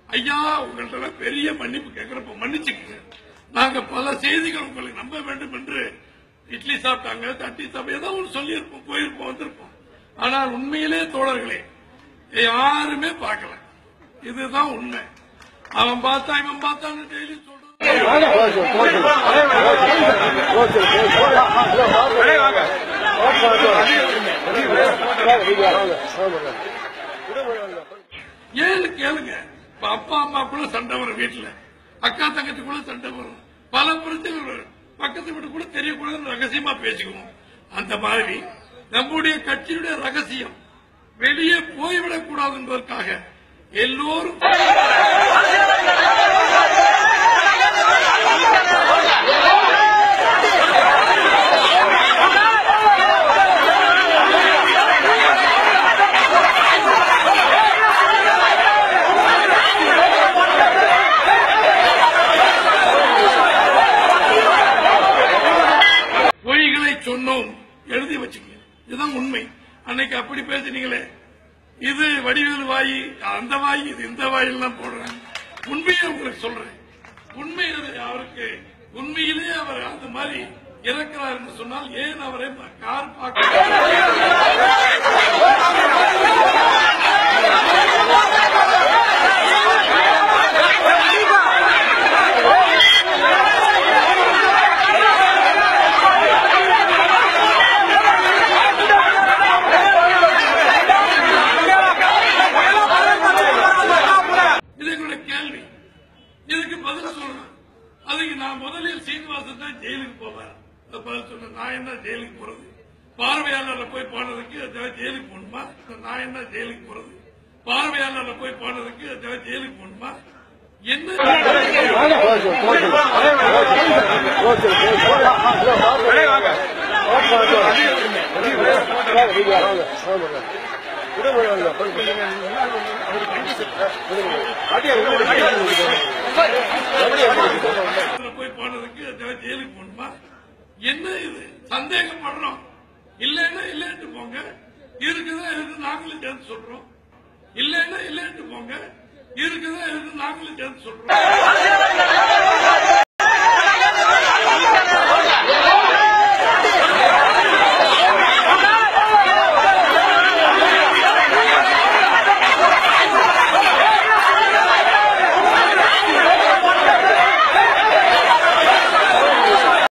ஐயா உங்கள்ட்ட பெரிய மன்னிப்பு கேட்கிறப்ப மன்னிச்சுக்கங்க நாங்க பல செய்திகள் உங்களுக்கு நம்ப வேண்டும் என்று இட்லி சாப்பிட்டாங்க தட்டி சாப்பிட்டு ஏதோ ஒன்று சொல்லியிருப்போம் போயிருப்போம் வந்திருப்போம் ஆனால் உண்மையிலே தோழர்களே யாருமே பார்க்கல இதுதான் உண்மை அவன் பார்த்தா இவன் பார்த்தான்னு டெய்லி சொல்றான் ஏழு கேளுங்க இப்ப அப்பா அம்மாக்குள்ள சண்டை வரும் வீட்டுல அக்கா தங்கச்சிக்குள்ள சண்டை வரும் பல பிரச்சனைகள் வரும் பக்கத்து வீட்டு கூட தெரியக்கூடாதுன்னு ரகசியமா பேசிக்குவோம் அந்த மாதிரி நம்முடைய கட்சியுடைய ரகசியம் வெளியே போய்விடக் கூடாது என்பதற்காக எல்லோரும் பொய்களை சொன்னோம் எழுதி வச்சுக்கங்க இதுதான் உண்மை அன்னைக்கு அப்படி பேசினீங்களே இது வடிவேல் வாயி அந்த வாயி இது இந்த வாயிலாம் போடுறாங்க உண்மையை உங்களுக்கு சொல்றேன் உண்மை அது அவருக்கு உண்மையிலே அவர் அந்த மாதிரி இறக்கிறார் என்று சொன்னால் ஏன் அவரை கார் பார்க்க இது எங்களுடைய கேள்வி இதுக்கு பதில் சொல்லணும் அதுக்கு நான் முதலில் சீனிவாசன் தான் ஜெயிலுக்கு போவார் அது பதில் சொன்ன நான் என்ன ஜெயிலுக்கு போறது பார்வையாளர்ல போய் போனதுக்கு அதாவது ஜெயிலுக்கு போகணுமா நான் என்ன ஜெயிலுக்கு போறது பார்வையாளர்ல போய் போனதுக்கு அதாவது ஜெயிலுக்கு போகணுமா என்ன இதுல போய் போனதுக்கு அதாவது ஜெயிலுக்கு போகணுமா என்ன இது சந்தேகப்படுறோம் இல்லைன்னா இல்லைன்னு போங்க இருக்குதா இருக்கு நாங்களும் சேர்ந்து சொல்றோம் இல்லைன்னா இல்லைன்னு போங்க இருக்குதா இருக்கு நாங்களும் சேர்ந்து சொல்றோம்